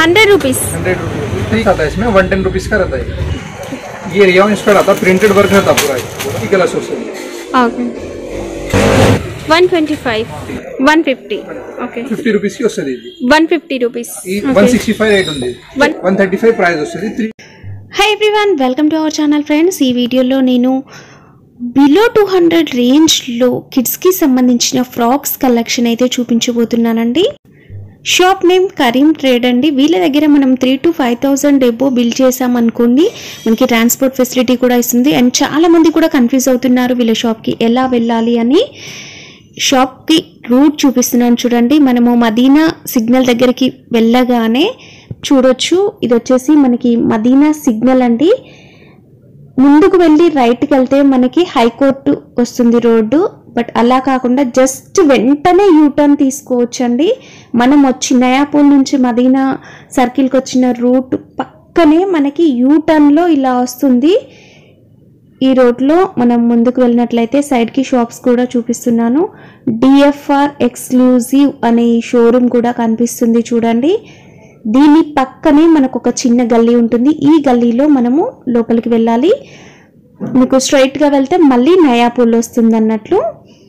Hundred rupees hundred rupees ठीक आता है इसमें वन टेन रुपीज का रहता है ये रियान स्कर्ट आता है प्रिंटेड वर्क रहता पूरा ఈ కలర్స్ వస్తుంది okay one twenty five one fifty okay fifty rupees కి వస్తుంది ఇది వన్ ఫిఫ్టీ రూపీస్ ఈ వన్ సిక్స్టీ ఫైవ్ రేట్ ఉంది One- one thirty five price వస్తుంది three hi everyone welcome to our channel friends ఈ వీడియోలో నేను బిలో టూ హండ్రెడ్ రేంజ్లో కిడ్స్కి సంబంధించిన ఫ్రాక్స్ కలెక్షన్ అయితే చూపించబోతున్నానండి షాప్ నేమ్ కరీం ట్రేడ్ అండి వీళ్ళ దగ్గర మనం త్రీ టు ఫైవ్ థౌజండ్ డెబ్బో బిల్ చేసామనుకోండి మనకి ట్రాన్స్పోర్ట్ ఫెసిలిటీ కూడా ఇస్తుంది అండ్ చాలా మంది కూడా కన్ఫ్యూజ్ అవుతున్నారు వీళ్ళ షాప్కి ఎలా వెళ్ళాలి అని షాప్కి రూట్ చూపిస్తున్నాను చూడండి మనము మదీనా సిగ్నల్ దగ్గరికి వెళ్ళగానే చూడొచ్చు ఇది వచ్చేసి మనకి మదీనా సిగ్నల్ అండి ముందుకు వెళ్ళి రైట్కి వెళ్తే మనకి హైకోర్టు వస్తుంది రోడ్డు బట్ అలా కాకుండా జస్ట్ వెంటనే యూటర్న్ తీసుకోవచ్చండి మనం వచ్చి నయాపూల్ నుంచి మదీనా సర్కిల్కి వచ్చిన రూట్ పక్కనే మనకి యూటర్న్లో ఇలా వస్తుంది ఈ రోడ్లో మనం ముందుకు వెళ్ళినట్లయితే సైడ్కి షాప్స్ కూడా చూపిస్తున్నాను డిఎఫ్ఆర్ ఎక్స్క్లూజివ్ అనే ఈ షోరూమ్ కూడా కనిపిస్తుంది చూడండి దీని పక్కనే మనకు ఒక చిన్న గల్లీ ఉంటుంది ఈ గల్లీలో మనము లోపలికి వెళ్ళాలి మీకు స్ట్రైట్గా వెళ్తే మళ్ళీ నయాపూల్ వస్తుంది అన్నట్లు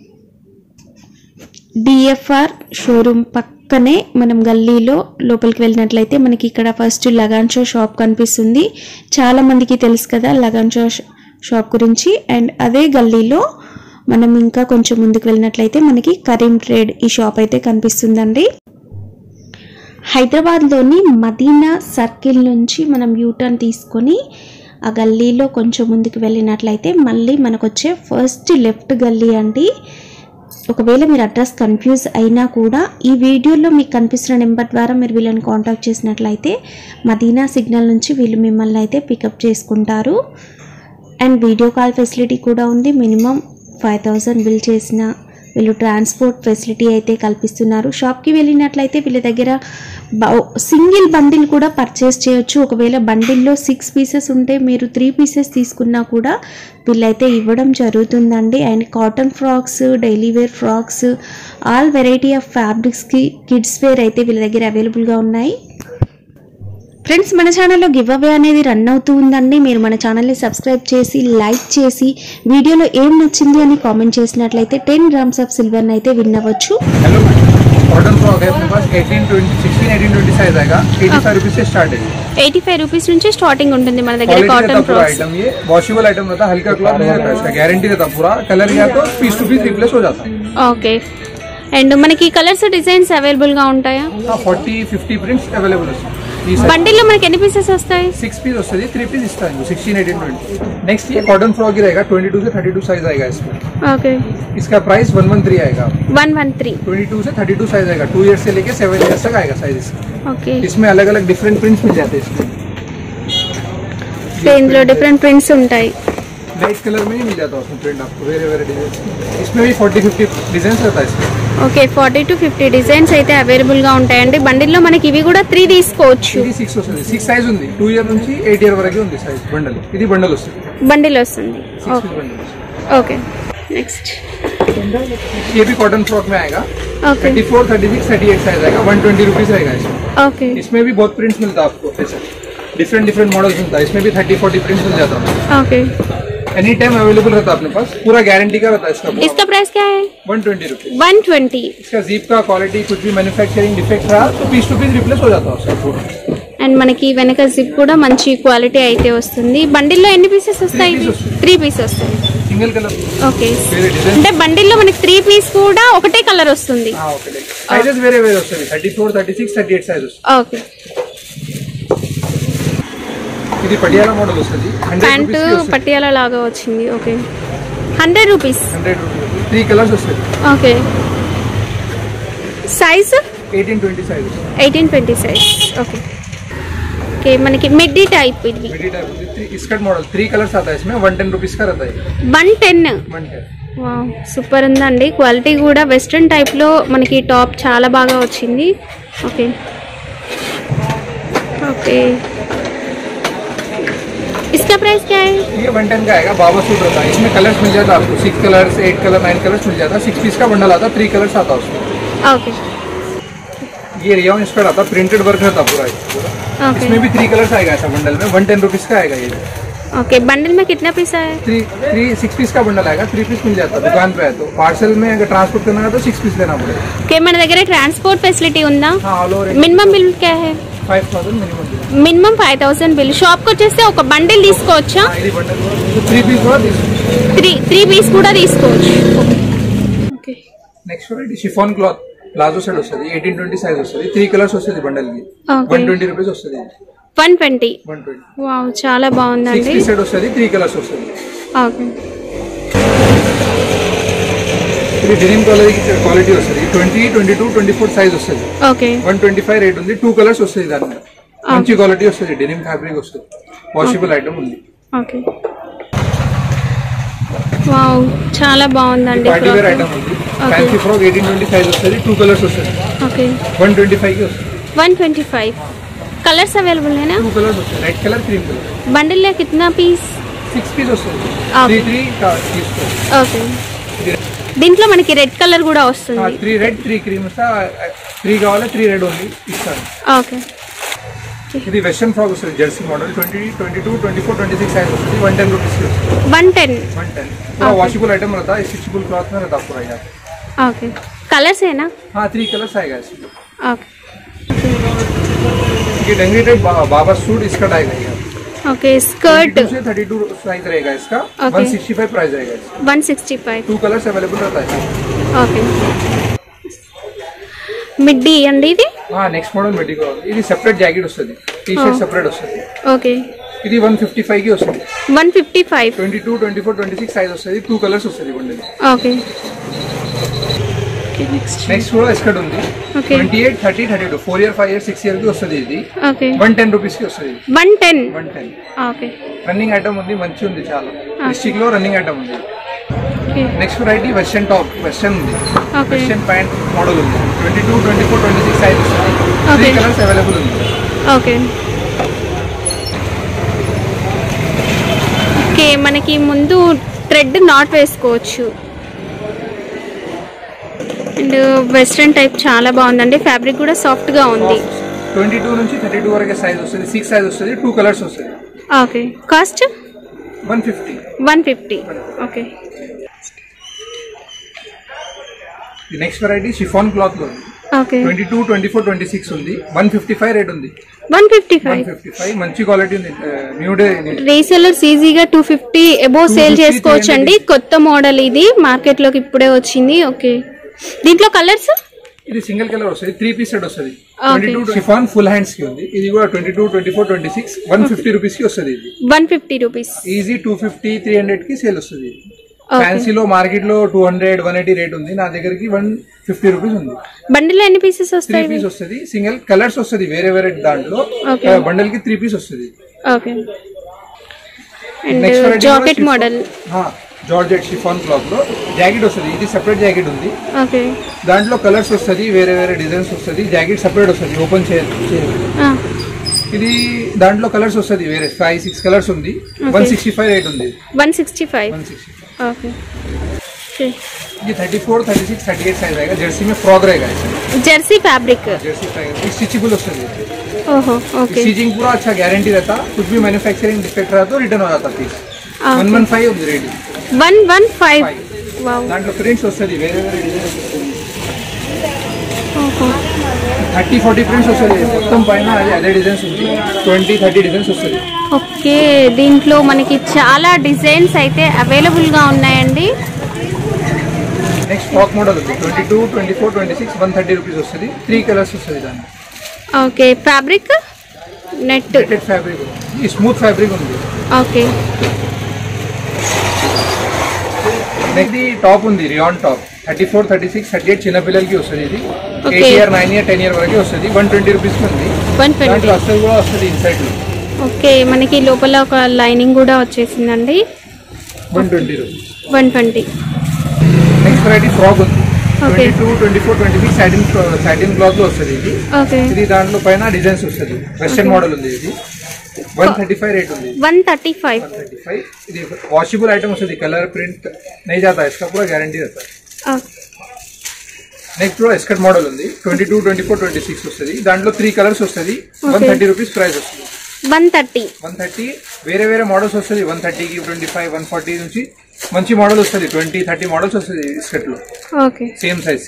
డిఎఫ్ఆర్ షోరూమ్ పక్కనే మనం గల్లీలో లోపలికి వెళ్ళినట్లయితే మనకి ఇక్కడ ఫస్ట్ లగాన్షో షాప్ కనిపిస్తుంది చాలా మందికి తెలుసు కదా లగాన్షో ష- షాప్ గురించి అండ్ అదే గల్లీలో మనం ఇంకా కొంచెం ముందుకు వెళ్ళినట్లయితే మనకి కరీం ట్రేడ్ ఈ షాప్ అయితే కనిపిస్తుందండి హైదరాబాద్లోని మదీనా సర్కిల్ నుంచి మనం యూటర్న్ తీసుకొని ఆ గల్లీలో కొంచెం ముందుకు వెళ్ళినట్లయితే మళ్ళీ మనకు వచ్చే ఫస్ట్ లెఫ్ట్ గల్లీ అండి ఒకవేళ మీరు అడ్రస్ కన్ఫ్యూజ్ అయినా కూడా ఈ వీడియోలో మీకు కనిపిస్తున్న నెంబర్ ద్వారా మీరు వీళ్ళని కాంటాక్ట్ చేసినట్లయితే మదీనా సిగ్నల్ నుంచి వీళ్ళు మిమ్మల్ని అయితే పికప్ చేసుకుంటారు అండ్ వీడియో కాల్ ఫెసిలిటీ కూడా ఉంది మినిమం ఫైవ్ థౌజండ్ బిల్ చేసిన వీళ్ళు ట్రాన్స్పోర్ట్ ఫెసిలిటీ అయితే కల్పిస్తున్నారు షాప్కి వెళ్ళినట్లయితే వీళ్ళ దగ్గర సింగిల్ బండిల్ కూడా పర్చేస్ చేయొచ్చు ఒకవేళ బండిల్లో సిక్స్ పీసెస్ ఉంటే మీరు త్రీ పీసెస్ తీసుకున్నా కూడా వీళ్ళైతే ఇవ్వడం జరుగుతుందండి and cotton frocks daily wear frocks all variety of ఫ్యాబ్రిక్స్కి కిడ్స్ వేర్ అయితే వీళ్ళ దగ్గర అవైలబుల్గా ఉన్నాయి ఫ్రెండ్స్ మన ఛానల్లో గివ్ అవే అనేది రన్ అవుతూ ఉందండి మీరు మన ఛానల్ని సబ్స్క్రైబ్ చేసి లైక్ చేసి వీడియోలో ఏం నచ్చింది అని కామెంట్ చేసినట్లయితే టెన్ గ్రామ్స్ ఆఫ్ సిల్వర్ని అయితే విన్ అవ్వచ్చు हेलो कॉटन फ्रॉक है अपने पास eighteen twenty sixteen eighteen twenty size आएगा एटी फाइव रुपीज से स्टार्ट है ఎయిటీ ఫైవ్ రూపీస్ నుంచి స్టార్టింగ్ ఉంటుంది మన దగ్గర क्वालिटी रहता కాటన్ पूरा ఫ్రాక్స్ आइटम ये वॉशेबल आइटम रहता हल्का क्लॉथ नहीं रहता इसका गारंटी रहता पूरा कलर गया तो पीस टू पीस रिप्लेस हो जाता ఓకే అండ్ మనకి కలర్స్ డిజైన్స్ అవైలబుల్గా ఉంటాయా हाँ फोर्टी फिफ्टी प्रिंट्स अवेलेबल है ఈ size. బండిల్లో మనకి ఎన్ని పీసెస్ వస్తాయి सिक्स पीस वస్తుంది थ्री पीस ఇస్తాను सिक्सटीन एटीन ट्वेंटी नेक्स्ट ये कॉटन फ्रॉक ही रहेगा ट्वेंटी टू से थर्टी टू साइज आएगा इसमें ఓకే इसका प्राइस वन वन थ्री आएगा one one three twenty two से थर्टी टू साइज आएगा टू ईयर्स से लेके सेवन ईयर्स तक आएगा साइज इसका ఓకే इसमें अलग अलग डिफरेंट प्रिंट्स मिल जाते हैं इसमें ఇందులో డిఫరెంట్ ప్రింట్స్ ఉంటాయి लाइट कलर में ही मिल जाता है उसमें प्रिंट आपको वेरे वेरे डिजाइन इसमें भी फोर्टी फिफ्टी डिजाइन रहता है इसमें okay forty to fifty designs అయితే అవైలబుల్గా ఉంటాయండి బండిల్లో మనకి ఇవి కూడా త్రీ తీసుకోవచ్చు ఇది సిక్స్ వస్తుంది సిక్స్ సైజ్ ఉంది టూ ఇయర్ నుంచి ఎయిట్ ఇయర్ వరకు ఉంది సైజ్ బండల్ ఇది బండల్ వస్తుంది బండిల్ వస్తుంది six okay piece bundle okay next ये भी कॉटन फ्रॉक में आएगा okay thirty four thirty six thirty eight size आएगा वन ट्वेंटी रुपीज रहेगा इसमें ఓకే इसमें भी बहुत प्रिंट्स मिलता है आपको ऐसा डिफरेंट डिफरेंट मॉडल्स मिलता है इसमें भी थर्टी फोर्टी प्रिंट्स मिल जाता है ओके एनी टाइम अवेलेबल रहता है अपने पास पूरा गारंटी का रहता है इसका इसका प्राइस क्या है one twenty rupees one twenty इसका जीप का क्वालिटी कुछ भी मैन्युफैक्चरिंग डिफेक्ट रहा तो पीस टू पीस रिप्लेस हो जाता है उसका पूरा అండ్ మనకి వెనక జిప్ కూడా మంచి క్వాలిటీ అయితే వస్తుంది బండిల్లో ఎన్ని పీసెస్ వస్తాయి pieces వస్తాయి. త్రీ పీస్ వస్తాయి सिंगल कलर ఓకే వేరే డిజైన్ అంటే బండిల్లో మనకి త్రీ పీస్ కూడా ఒకటే కలర్ వస్తుంది ఓకే సైజెస్ వేరే వేరే వస్తుంది thirty four thirty six thirty eight size వస్తుంది ఓకే ఇది పటియాలా మోడల్ వస్తుంది హండ్రెడ్ ప్యాంటు రూపీస్ వస్తుంది పట్టియాల లాగా వచ్చింది okay hundred rupees hundred rupees three colours వస్తుంది okay size eighteen twenty size eighteen twenty size okay okay మనకి మిడ్డీ టైప్ ఇది midi type होती है स्कर्ट मॉडल थ्री कलर्स आता है इसमें वन टेन रुपीज का रहता है one ten one ten super ఉందండి క్వాలిటీ కూడా వెస్ట్రన్ టైప్లో మనకి టాప్ చాలా బాగా వచ్చింది ఓకే ఓకే इसका प्राइस क्या है ये वन टेन का आएगा बाबा सूट रहता है इसमें कलर्स मिल जाता है आपको six colours eight colour nine colours मिल जाता है सिक्स पीस का बंडल आता है थ्री कलर्स आता है उसमें ओके ये रियान स्कर्ट आता है प्रिंटेड वर्क रहता है पूरा ये पूरा ओके इसमें भी थ्री कलर्स आएगा ऐसा बंडल में वन टेन रुपीज का आएगा ये ओके बंडल में कितना पीस है थ्री थ्री सिक्स पीस का बंडल आएगा थ्री पीस मिल जाता है दुकान पे है तो पार्सल में अगर ट्रांसपोर्ट करना है तो सिक्स पीस लेना पड़ेगा ఓకే మన దగ్గర ట్రాన్స్పోర్ట్ ఫెసిలిటీ ఉందా हाँ ऑल ओवर మినిమం బిల్ క్యా హై five thousand minimum minimum five thousand bill షాప్కి వచ్చేస్తే ఒక బండిల్ తీసుకోవచ్చా ఇది బండల్ త్రీ పీస్ కూడా తీసుకోండి త్రీ త్రీ పీస్ కూడా తీసుకోవచ్చు okay next variety chiffon cloth palazzo set వస్తుంది ఎయిటీన్ ట్వంటీ సైజ్ వస్తుంది త్రీ కలర్స్ వస్తుంది బండల్ కి Okay. వన్ ట్వంటీ రూపీస్ వస్తుంది one twenty one twenty wow చాలా సిక్స్ బాగుందండి పీస్ సెట్ వస్తుంది త్రీ కలర్స్ వస్తుంది ఓకే ఇది డెనిమ్ క్వాలిటీ క్వాలిటీ వస్తుంది twenty twenty two twenty four size వస్తుంది okay one twenty five rate ఉంది టూ కలర్స్ వస్తుంది దాని మీద మంచి క్వాలిటీ వస్తుంది డెనిమ్ ఫ్యాబ్రిక్ వస్తుంది వాషబుల్ ఐటమ్ ఉంది ఓకే వావ్ చాలా బాగుందండి పార్టీ వేర్ ఐటమ్ ఉంది Okay. Fancy frock eighteen twenty size వస్తుంది టూ కలర్స్ వస్తుంది ఓకే వన్ ట్వంటీ ఫైవ్ కి వస్తుంది one twenty five colours available है ना టూ కలర్స్ వస్తుంది red colour cream colour bundle में कितना पीस సిక్స్ పీస్ వస్తుంది Okay. త్రీ త్రీ తీసుకోండి ఓకే దీంట్లో మనకి రెడ్ కలర్ కూడా వస్తుంది త్రీ రెడ్ త్రీ క్రీమ్ ఇస్తా త్రీ కావాలి త్రీ రెడ్ ఉంది ఇస్తాను ఓకే ఇది వెస్టర్న్ ఫ్రాక్ వస్తుంది jersey model twenty twenty two twenty four twenty six size వస్తుంది one ten rupees one ten one ten पूरा वॉशेबल आइटम रहता है स्टिचेबल क्लॉथ में रहता है पूरा यार ओके कलर्स है ना हाँ थ्री कलर्स आएगा इसमें ओके ये डंगरी टाइप बा, बाबा सूट इसका आएगा यार ओके स्कर्ट 32 से थर्टी टू साइज रहेगा इसका Okay. One sixty five price रहेगा इसका one sixty five two colours available रहता है ఓకే మిడ్డీ అండి ఇది हाँ నెక్స్ట్ మోడల్ మెడికో ఇది సెపరేట్ జాకెట్ వస్తుంది టీ షర్ట్ సెపరేట్ వస్తుంది ఓకే ఇది వన్ ఫిఫ్టీ ఫైవ్ కి వస్తుంది one fifty five twenty two twenty four twenty six size వస్తుంది టూ కలర్స్ వస్తుంది బండిల్ ఓకే నెక్స్ట్ నెక్స్ట్ కూడా ఎస్కట్ ఉంది okay twenty eight thirty thirty two four year five year six year కి వస్తుంది ఇది ఓకే వన్ టెన్ రూపీస్ కి వస్తుంది one ten one ten okay running item ఉంది మంచి ఉంది చాలా డిస్టిక్ లో రన్నింగ్ ఐటమ్ ఉంది okay next variety western top western ఉంది ఓకే వెస్టర్న్ ప్యాంట్ మోడల్ ఉంది twenty two twenty four twenty six size వస్తుంది త్రీ Okay. కలర్స్ అవైలబుల్ ఉంది ఓకే ఓకే మనకి ముందు థ్రెడ్ నాట్ వేసుకోవచ్చు అండ్ వెస్ట్రన్ టైప్ చాలా బాగుందండి ఫ్యాబ్రిక్ కూడా సాఫ్ట్గా ఉంది ట్వంటీ టూ నుంచి థర్టీ టూ వరకు సైజ్ వస్తుంది సిక్స్ సైజ్ వస్తుంది టూ కలర్స్ వస్తుంది okay cost one fifty one fifty okay next variety chiffon cloth లో ఉంది okay twenty two twenty four twenty six ఉంది వన్ ఫిఫ్టీ ఫైవ్ రేట్ ఉంది one fifty one five fifty five మంచి quality ఉంది new day resellers ఈజీగా two fifty above sale 250, చేసుకోవచ్చు అండి కొత్త మోడల్ ఇది మార్కెట్లోకి ఇప్పుడే వచ్చింది ఓకే దీంట్లో కలర్స్ ఇది సింగిల్ కలర్ వస్తుంది త్రీ పీస్ సెట్ వస్తుంది Okay. Twenty two chiffon full hands కి ఉంది ఇది కూడా twenty two twenty four twenty six one fifty rupees కి వస్తుంది ఇది one fifty rupees easy two fifty three hundred కి సేల్ వస్తుంది Okay. ఫ్యాన్సీలో మార్కెట్ లో two hundred one eighty rate ఉంది నా దగ్గరికి వన్ ఫిఫ్టీ రూపీస్ ఉంది బండిలో ఎన్ని పీసెస్ త్రీ వస్తాయి పీస్ వస్తుంది సింగిల్ కలర్స్ వస్తుంది వేరే వేరే దాంట్లో Okay. బండల్ కి త్రీ పీస్ వస్తుంది okay and next variety jacket model georgette chiffon cloth లో జాకెట్ వస్తుంది ఇది సెపరేట్ జాకెట్ ఉంది ఓకే దాంట్లో కలర్స్ వస్తుంది వేరే వేరే డిజైన్స్ వస్తుంది జాకెట్ సెపరేట్ వస్తుంది ఓపెన్ చేయాలి ఇది దాంట్లో కలర్స్ వస్తుంది వేరే ఫైవ్ సిక్స్ కలర్స్ ఉంది వన్ సిక్స్టీ ఫైవ్ రేట్ ఉంది one sixty five one sixty okay ये thirty four thirty six thirty eight size आएगा जर्सी में फ्रॉक रहेगा इसमें jersey fabric jersey frock stitchable वస్తుంది ఓహో ఓకే स्टिचिंग पूरा अच्छा गारंटी रहता कुछ भी मैन्युफैक्चरिंग डिफेक्ट रहा तो रिटर्न हो जाता piece Okay. One one five ఉంది rate one one five wow దాంట్లో ప్రింట్స్ వస్తుంది వేరే వేరే డిజైన్స్ వస్తుంది ఓహో థర్టీ ఫార్టీ ప్రింట్స్ వస్తుంది మొత్తం పైన అదే అదే డిజైన్స్ ఉంది ట్వంటీ థర్టీ డిజైన్స్ వస్తుంది ఓకే దీంట్లో మనకి చాలా డిజైన్స్ అయితే అవైలబుల్గా ఉన్నాయండి నెక్స్ట్ ఫ్రాక్ మోడల్ ఉంది twenty two twenty four twenty six one thirty rupees వస్తుంది త్రీ కలర్స్ వస్తుంది దాన్ని okay fabric net netted fabric ఈ స్మూత్ ఫ్యాబ్రిక్ ఉంది ఓకే నెక్స్ట్ ఇది టాప్ ఉంది rayon top thirty four thirty six thirty eight చిన్నపిల్లలకి వస్తుంది ఇది Okay. Eight year nine year ten year వరకు వస్తుంది వన్ ట్వంటీ రూపీస్ ఉంది వన్ ట్వంటీ దాంట్లో అసలు కూడా వస్తుంది ఇన్సైడ్ లో ఓకే మనకి లోపల ఒక లైనింగ్ కూడా వచ్చేసిందండి one twenty rupees one twenty next variety frock ఉంది Okay. Twenty two twenty four twenty six satin satin cloth లో వస్తుంది ఇది ఓకే ఇది దాంట్లో పైన డిజైన్స్ వస్తుంది వెస్టర్న్ మోడల్ ఉంది ఇది వన్ థర్టీ ఫైవ్ రేట్ ఉంది one thirty five one thirty five ఇది వాషబుల్ ఐటమ్ వస్తుంది కలర్ ప్రింట్ नहीं जाता है इसका पूरा गारंटी रहता है నెక్స్ట్ లో ఎస్కట్ మోడల్ ఉంది twenty two twenty four twenty six వస్తుంది దాంట్లో త్రీ కలర్స్ వస్తుంది వన్ థర్టీ రూపీస్ ప్రైస్ వస్తుంది వన్ థర్టీ వన్ థర్టీ వేరే వేరే మోడల్స్ వస్తుంది వన్ థర్టీకి ట్వంటీ ఫైవ్ వన్ ఫార్టీ నుంచి మంచి మోడల్ వస్తుంది ట్వంటీ థర్టీ మోడల్స్ వస్తుంది స్కర్ట్ లో ఓకే सेम साइज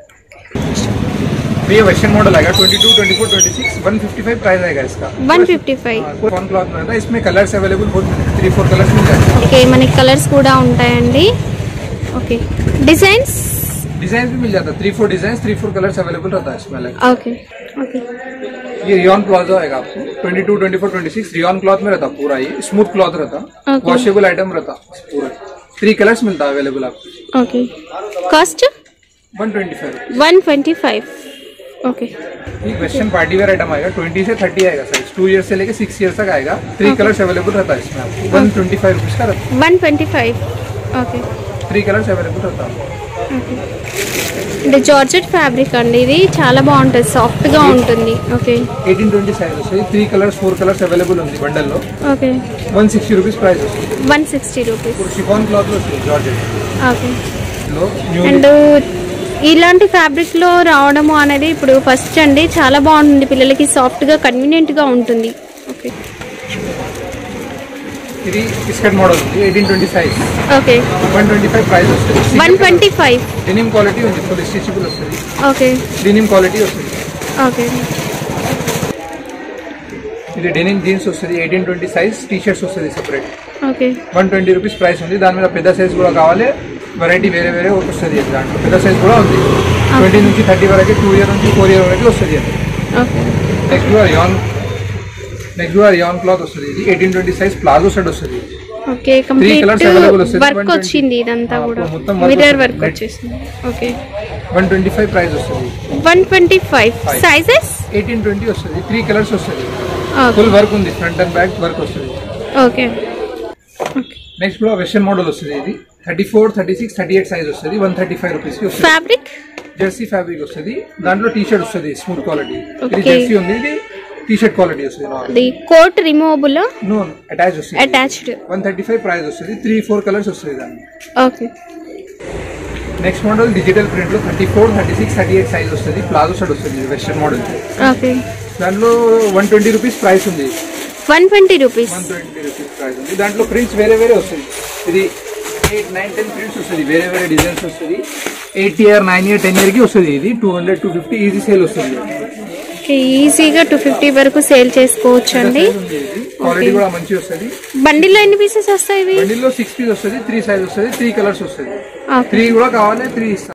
ये वेस्टर्न मॉडल आएगा 22, 24, 26, 155 प्राइस आएगा इसका వన్ ఫిఫ్టీ ఫైవ్ कौन क्लॉथ में रहता है इसमें कलर्स अवेलेबल बहुत मिलेंगे थ्री फोर कलर्स मिल जाएंगे ఓకే మనకి కలర్స్ కూడా ఉంటాయండి ఓకే డిజైన్స్ डिजाइन भी मिल जाता है three four design three four colours available रहता है इसमें अलग ఓకే ఓకే ये रियॉन प्लाजो आएगा आपको 22, 24, 26 रियॉन क्लॉथ में रहता पूरा ये स्मूथ क्लॉथ रहता Okay. वॉशेबल आइटम रहता पूरा थ्री कलर्स मिलता है अवेलेबल आपको okay cost 125 one twenty five okay ये वेस्टर्न पार्टी वेयर आइटम आएगा 20 से 30 आएगा साइज टू ईयर से लेके सिक्स ईयर तक आएगा थ्री कलर्स अवेलेबल रहता है इसमें आपको वन ट्वेंटी फाइव रुपीज का रहता వన్ ట్వంటీ ఫైవ్ ఓకే है थ्री कलर्स अवेलेबल रहता है ఓకే ఇది జార్జెట్ ఫ్యాబ్రిక్ అండి ఇది చాలా బాగుంటుంది సాఫ్ట్గా ఉంటుంది ఓకే ఎయిటీన్ ట్వంటీ సైజ్ వస్తుంది three colours four colours available ఉంది బండల్లో okay one sixty rupees price వస్తుంది వన్ సిక్స్టీ రూపీస్ ఇప్పుడు షిఫాన్ క్లాత్ లో వస్తుంది జార్జెట్ ఓకే లో న్యూ అండ్ ఇలాంటి ఫ్యాబ్రిక్ లో రావడము అనేది ఇప్పుడు ఫస్ట్ అండి చాలా బాగుంటుంది పిల్లలకి సాఫ్ట్ గా కన్వీనియంట్ గా ఉంటుంది ఓకే ఇది బిస్కెట్ మోడల్ ఉంది eighteen twenty size okay one twenty five price వస్తుంది one twenty five denim quality ఉంది ఫుల్ స్టిచబుల్ వస్తుంది ఓకే డెనిమ్ క్వాలిటీ వస్తుంది ఓకే ఇది డెనిమ్ జీన్స్ వస్తుంది eighteen twenty size T shirts వస్తుంది separate okay one twenty rupees price ఉంది దాని మీద పెద్ద సైజ్ కూడా కావాలి వెరైటీ వేరే వేరే ఒకటి వస్తుంది అది దాంట్లో పెద్ద సైజ్ కూడా ఉంది ట్వంటీ నుంచి థర్టీ వరకు టూ ఇయర్ నుంచి ఫోర్ ఇయర్ వరకు వస్తుంది అది ఓకే నెక్స్ట్ కూడా రియాన్ నెక్స్ట్ కూడా రియాన్ క్లాత్ వస్తుంది ఇది eighteen twenty size palazzo set వస్తుంది okay Three colours available complete వస్తుంది. వర్క్ 120. వచ్చింది ఇదంతా ఆ, కూడా మొత్తం work మిర్రర్ వస్తుంది. Work Net. వచ్చేసింది okay one twenty five price వస్తుంది one twenty five Five. Sizes eighteen twenty వస్తుంది త్రీ కలర్స్ వస్తుంది ఓకే ఫుల్ వర్క్ ఉంది ఫ్రంట్ అండ్ బ్యాక్ వర్క్ వస్తుంది ఓకే ఓకే నెక్స్ట్ కూడా వెస్టర్న్ మోడల్ వస్తుంది ఇది thirty four thirty six thirty eight size వస్తుంది one thirty five rupees కి వస్తుంది ఫ్యాబ్రిక్ జెర్సీ ఫ్యాబ్రిక్ వస్తుంది దాంట్లో టీ షర్ట్ వస్తుంది స్మూత్ క్వాలిటీ ఇది Okay. జెర్సీ ఉంది ఇది టీ షర్ట్ క్వాలిటీ వస్తుంది అది కోట్ రిమూవబుల్ నో అటాచ్ వస్తుంది attached one thirty five price వస్తుంది త్రీ ఫోర్ కలర్స్ వస్తుంది దాన్ని okay next model digital print లో thirty four thirty six thirty eight size వస్తుంది ప్లాజో షర్ట్ వస్తుంది వెస్టర్న్ మోడల్ ఓకే దాంట్లో వన్ ట్వంటీ రూపీస్ ప్రైస్ ఉంది one twenty rupees one twenty rupees price ఉంది దాంట్లో prints వేరే వేరే వస్తుంది ఇది ఎయిట్ నైన్ టెన్ ప్రింట్స్ వస్తుంది వేరే వేరే డిజైన్స్ వస్తుంది eight year nine year ten year కి వస్తుంది ఇది two hundred two fifty easy sale వస్తుంది ఓకే ఈజీగా టూ ఫిఫ్టీ వరకు సేల్ చేసుకోవచ్చు అండి క్వాలిటీ కూడా మంచి వస్తుంది బండిలో ఎన్ని పీసెస్ వస్తాయి ఇవి బండిల్లో సిక్స్ పీస్ వస్తుంది త్రీ సైజ్ వస్తుంది త్రీ కలర్స్ వస్తుంది ఓకే త్రీ కూడా కావాలి త్రీ ఇస్తాం